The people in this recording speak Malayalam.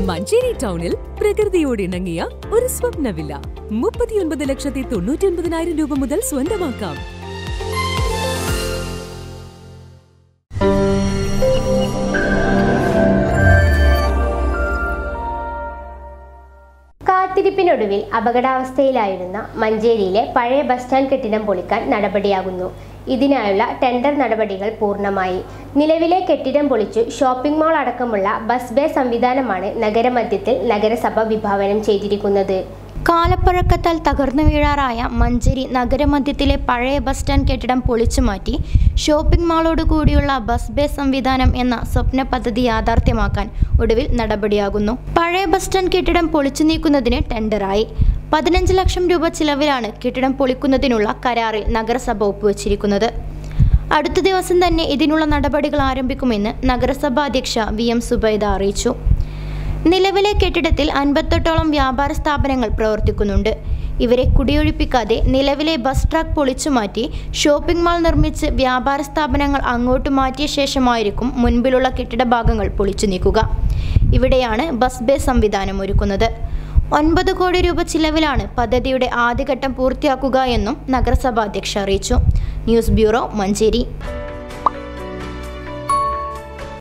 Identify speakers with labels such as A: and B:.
A: മഞ്ചേരി ടൗണിൽ പ്രകൃതിയോട് ഇണങ്ങിയ ഒരു സ്വപ്ന വില്ല മുപ്പത്തിയൊൻപത് ലക്ഷത്തി തൊണ്ണൂറ്റി ഒൻപതിനായിരം രൂപ മുതൽ സ്വന്തമാക്കാം
B: കാത്തിരിപ്പിനൊടുവിൽ അപകടാവസ്ഥയിലായിരുന്ന മഞ്ചേരിയിലെ പഴയ ബസ് സ്റ്റാൻഡ് കെട്ടിടം പൊളിക്കാൻ നടപടിയാകുന്നു ഇതിനായുള്ള ടെൻഡർ നടപടികൾ പൂർണ്ണമായി നിലവിലെ കെട്ടിടം പൊളിച്ചു ഷോപ്പിംഗ് മാൾ അടക്കമുള്ള ബസ് ബേ സംവിധാനമാണ് നഗരമധ്യത്തിൽ നഗരസഭ വിഭാവനം ചെയ്തിരിക്കുന്നത്
C: കാലപ്പഴക്കത്താൽ തകർന്നു വീഴാറായ മഞ്ചേരി നഗരമധ്യത്തിലെ പഴയ ബസ് സ്റ്റാൻഡ് കെട്ടിടം പൊളിച്ചുമാറ്റി ഷോപ്പിംഗ് മാളോട് കൂടിയുള്ള ബസ് ബേ സംവിധാനം എന്ന സ്വപ്ന പദ്ധതി യാഥാർത്ഥ്യമാക്കാൻ ഒടുവിൽ നടപടിയാകുന്നു പഴയ ബസ് സ്റ്റാൻഡ് കെട്ടിടം പൊളിച്ചു നീക്കുന്നതിന് ടെൻഡറായി പതിനഞ്ച് ലക്ഷം രൂപ ചിലവിലാണ് കെട്ടിടം പൊളിക്കുന്നതിനുള്ള കരാറിൽ നഗരസഭ ഒപ്പുവച്ചിരിക്കുന്നത് അടുത്ത ദിവസം തന്നെ ഇതിനുള്ള നടപടികൾ ആരംഭിക്കുമെന്ന് നഗരസഭാ അധ്യക്ഷ വി എം സുബൈദ അറിയിച്ചു നിലവിലെ കെട്ടിടത്തിൽ അൻപത്തെട്ടോളം വ്യാപാര സ്ഥാപനങ്ങൾ പ്രവർത്തിക്കുന്നുണ്ട് ഇവരെ കുടിയൊഴിപ്പിക്കാതെ നിലവിലെ ബസ് ട്രാക്ക് പൊളിച്ചുമാറ്റി ഷോപ്പിംഗ് മാൾ നിർമ്മിച്ച് വ്യാപാര സ്ഥാപനങ്ങൾ അങ്ങോട്ട് മാറ്റിയ ശേഷമായിരിക്കും മുൻപിലുള്ള കെട്ടിട ഭാഗങ്ങൾ പൊളിച്ചു നീക്കുക ഇവിടെയാണ് ബസ് ബേ സംവിധാനം ഒരുക്കുന്നത് ഒൻപത് കോടി രൂപ ചിലവിലാണ് പദ്ധതിയുടെ ആദ്യഘട്ടം പൂർത്തിയാക്കുക എന്നും നഗരസഭാ അധ്യക്ഷ അറിയിച്ചു ന്യൂസ് ബ്യൂറോ മഞ്ചേരി